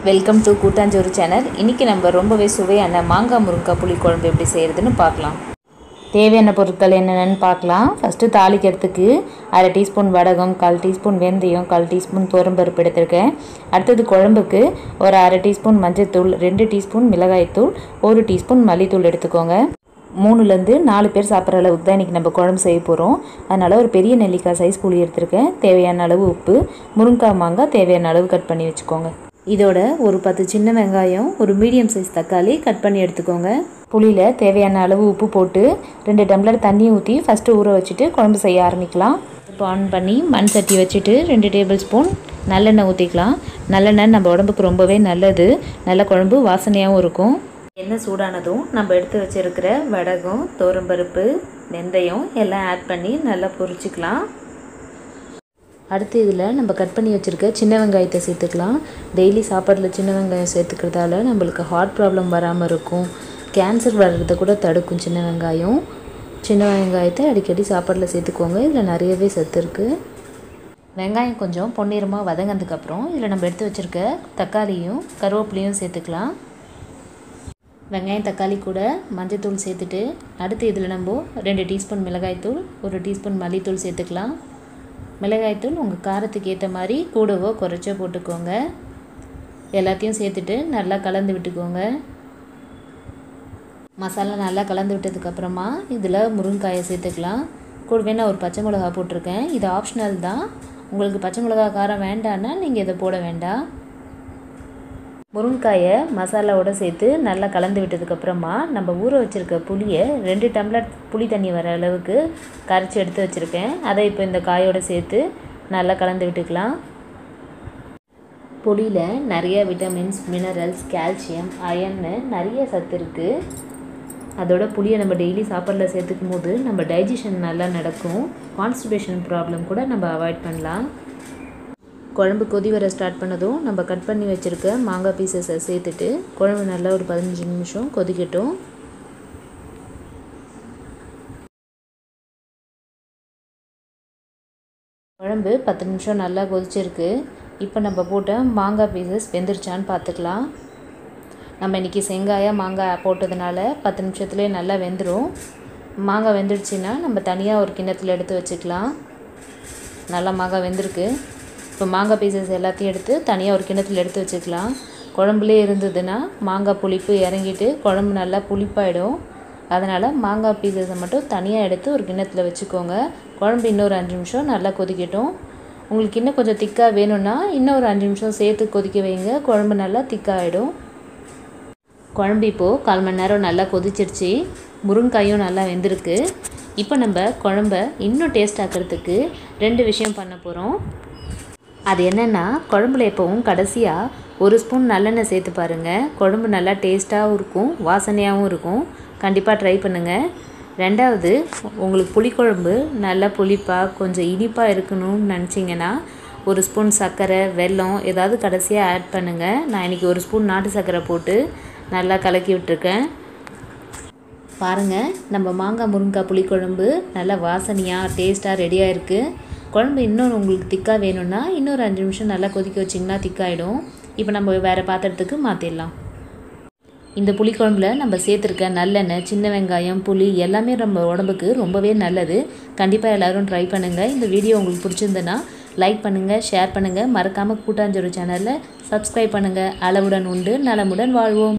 welcome to கூட்டாஞ்சோறு channel இன்றைக்கி நம்ம ரொம்பவே சுவையான மாங்காய் முருங்கைக்காய் புளி குழம்பு எப்படி செய்கிறதுன்னு பார்க்கலாம் தேவையான பொருட்கள் என்னென்னு பார்க்கலாம் ஃபஸ்ட்டு தாளிக்கிறதுக்கு அரை டீஸ்பூன் வடகம் கால் டீஸ்பூன் வெந்தயம் கால் டீஸ்பூன் துவரம்பருப்பு எடுத்திருக்கேன் அடுத்தது குழம்புக்கு ஒரு அரை டீஸ்பூன் மஞ்சள்தூள் ரெண்டு டீஸ்பூன் மிளகாய்த்தூள் ஒரு டீஸ்பூன் மல்லித்தூள் எடுத்துக்கோங்க மூணுலேருந்து நாலு பேர் சாப்பிட்ற அளவுக்கு தான் இன்றைக்கி நம்ம குழம்பு செய்ய போகிறோம் அதனால் ஒரு பெரிய நெல்லிக்காய் சைஸ் புளி எடுத்திருக்கேன் தேவையான அளவு உப்பு முருங்காய் மாங்காய் தேவையான அளவு கட் பண்ணி வச்சுக்கோங்க இதோட ஒரு பத்து சின்ன வெங்காயம் ஒரு மீடியம் சைஸ் தக்காளி கட் பண்ணி எடுத்துக்கோங்க புளியில் தேவையான அளவு உப்பு போட்டு ரெண்டு டம்ளர் தண்ணி ஊற்றி ஃபஸ்ட்டு ஊற வச்சுட்டு குழம்பு செய்ய ஆரம்பிக்கலாம் இப்போ ஆன் பண்ணி மண் சட்டி வச்சுட்டு ரெண்டு டேபிள் ஸ்பூன் நல்லெண்ணெய் ஊற்றிக்கலாம் நல்லெண்ணெய் நம்ம உடம்புக்கு ரொம்பவே நல்லது நல்ல குழம்பு வாசனையாகவும் இருக்கும் எண்ணெய் சூடானதும் நம்ம எடுத்து வச்சுருக்கிற வடகம் தோரம்பருப்பு வெந்தயம் எல்லாம் ஆட் பண்ணி நல்லா பொரிச்சிக்கலாம் அடுத்து இதில் நம்ம கட் பண்ணி வச்சுருக்க சின்ன வெங்காயத்தை சேர்த்துக்கலாம் டெய்லி சாப்பாட்டில் சின்ன வெங்காயம் சேர்த்துக்கிறதால நம்மளுக்கு ஹார்ட் ப்ராப்ளம் வராமல் இருக்கும் கேன்சர் வர்றதை கூட தடுக்கும் சின்ன வெங்காயம் சின்ன வெங்காயத்தை அடிக்கடி சாப்பாட்டில் சேர்த்துக்கோங்க இதில் நிறையவே சத்து இருக்குது வெங்காயம் கொஞ்சம் பொன்னிறமாக வதங்கினதுக்கப்புறம் இதில் நம்ம எடுத்து வச்சுருக்க தக்காளியும் கருவேப்பிலையும் சேர்த்துக்கலாம் வெங்காயம் தக்காளி கூட மஞ்சத்தூள் சேர்த்துட்டு அடுத்து இதில் நம்ம ரெண்டு டீஸ்பூன் மிளகாய்த்தூள் ஒரு டீஸ்பூன் மல்லித்தூள் சேர்த்துக்கலாம் மிளகாய்த்தூள் உங்கள் காரத்துக்கு ஏற்ற மாதிரி கூடவோ குறைச்சோ போட்டுக்கோங்க எல்லாத்தையும் சேர்த்துட்டு நல்லா கலந்து விட்டுக்கோங்க மசாலா நல்லா கலந்து விட்டதுக்கப்புறமா இதில் முருங்காயை சேர்த்துக்கலாம் கூடவே நான் ஒரு பச்சை மிளகா போட்டிருக்கேன் இது ஆப்ஷனல் தான் உங்களுக்கு பச்சை மிளகா காரம் வேண்டான்னா நீங்கள் இதை போட வேண்டாம் முருங்காயை மசாலாவோட சேர்த்து நல்லா கலந்து விட்டதுக்கப்புறமா நம்ம ஊற வச்சுருக்க புளியை ரெண்டு டம்ளர் புளி தண்ணி வர அளவுக்கு கரைச்சி எடுத்து வச்சுருக்கேன் அதை இப்போ இந்த காயோடு சேர்த்து நல்லா கலந்து விட்டுக்கலாம் புளியில் நிறைய விட்டமின்ஸ் மினரல்ஸ் கால்சியம் அயன்னு நிறைய சத்து இருக்குது அதோட புளியை நம்ம டெய்லி சாப்பாடில் சேர்த்துக்கும் போது நம்ம டைஜஷன் நல்லா நடக்கும் கான்ஸ்டிபேஷன் ப்ராப்ளம் கூட நம்ம அவாய்ட் பண்ணலாம் குழம்பு கொதி வர ஸ்டார்ட் பண்ணதும் நம்ம கட் பண்ணி வச்சுருக்க மாங்காய் பீசஸை சேர்த்துட்டு குழம்பு நல்லா ஒரு பதினஞ்சு நிமிஷம் கொதிக்கட்டும் குழம்பு பத்து நிமிஷம் நல்லா கொதிச்சிருக்கு இப்போ நம்ம போட்ட மாங்காய் பீசஸ் வெந்துருச்சான்னு பார்த்துக்கலாம் நம்ம இன்றைக்கி செங்காயாக மாங்காய் போட்டதுனால பத்து நிமிஷத்துலேயே நல்லா வெந்துடும் மாங்காய் வெந்துடுச்சுன்னா நம்ம தனியாக ஒரு கிண்ணத்தில் எடுத்து வச்சுக்கலாம் நல்லா மாங்காய் வெந்திருக்கு இப்போ மாங்காய் பீசஸ் எல்லாத்தையும் எடுத்து தனியாக ஒரு கிண்ணத்தில் எடுத்து வச்சுக்கலாம் குழம்புலே இருந்ததுன்னா மாங்காய் புளிப்பு இறங்கிட்டு குழம்பு நல்லா புளிப்பாயிடும் அதனால் மாங்காய் பீசஸை மட்டும் தனியாக எடுத்து ஒரு கிண்ணத்தில் வச்சுக்கோங்க குழம்பு இன்னொரு அஞ்சு நிமிஷம் நல்லா கொதிக்கட்டும் உங்களுக்கு இன்னும் கொஞ்சம் திக்காக வேணும்னா இன்னும் ஒரு அஞ்சு நிமிஷம் சேர்த்து கொதிக்க வைங்க குழம்பு நல்லா திக்காகிடும் குழம்பு இப்போது கால் மணி நேரம் நல்லா கொதிச்சிருச்சு முருங்காயும் நல்லா வெந்திருக்கு இப்போ நம்ம குழம்ப இன்னும் டேஸ்ட் ஆக்கிறதுக்கு ரெண்டு விஷயம் பண்ண போகிறோம் அது என்னென்னா குழம்புல எப்போவும் கடைசியாக ஒரு ஸ்பூன் நல்லெண்ணெய் சேர்த்து பாருங்கள் குழம்பு நல்லா டேஸ்ட்டாகவும் இருக்கும் வாசனையாகவும் இருக்கும் கண்டிப்பாக ட்ரை பண்ணுங்கள் ரெண்டாவது உங்களுக்கு புளிக்குழம்பு நல்லா புளிப்பாக கொஞ்சம் இனிப்பாக இருக்கணும்னு நினச்சிங்கன்னா ஒரு ஸ்பூன் சர்க்கரை வெல்லம் ஏதாவது கடைசியாக ஆட் பண்ணுங்கள் நான் இன்றைக்கி ஒரு ஸ்பூன் நாட்டு சர்க்கரை போட்டு நல்லா கலக்கி விட்டுருக்கேன் பாருங்கள் நம்ம மாங்காய் முருங்காய் புளிக்குழம்பு நல்லா வாசனையாக டேஸ்ட்டாக ரெடியாக இருக்குது குழம்பு இன்னும் உங்களுக்கு திக்காக வேணும்னா இன்னொரு அஞ்சு நிமிஷம் நல்லா கொதிக்க வச்சிங்கன்னா திக்காயிடும் இப்போ நம்ம வேறு பாத்திரத்துக்கு மாற்றிடலாம் இந்த புளிக்குழம்புல நம்ம சேர்த்துருக்க நல்லெண்ணெய் சின்ன வெங்காயம் புளி எல்லாமே நம்ம உடம்புக்கு ரொம்பவே நல்லது கண்டிப்பாக எல்லோரும் ட்ரை பண்ணுங்கள் இந்த வீடியோ உங்களுக்கு பிடிச்சிருந்துன்னா லைக் பண்ணுங்கள் ஷேர் பண்ணுங்கள் மறக்காமல் கூட்டாஞ்சோறு சேனலில் சப்ஸ்கிரைப் பண்ணுங்கள் அளவுடன் உண்டு நலமுடன் வாழ்வோம்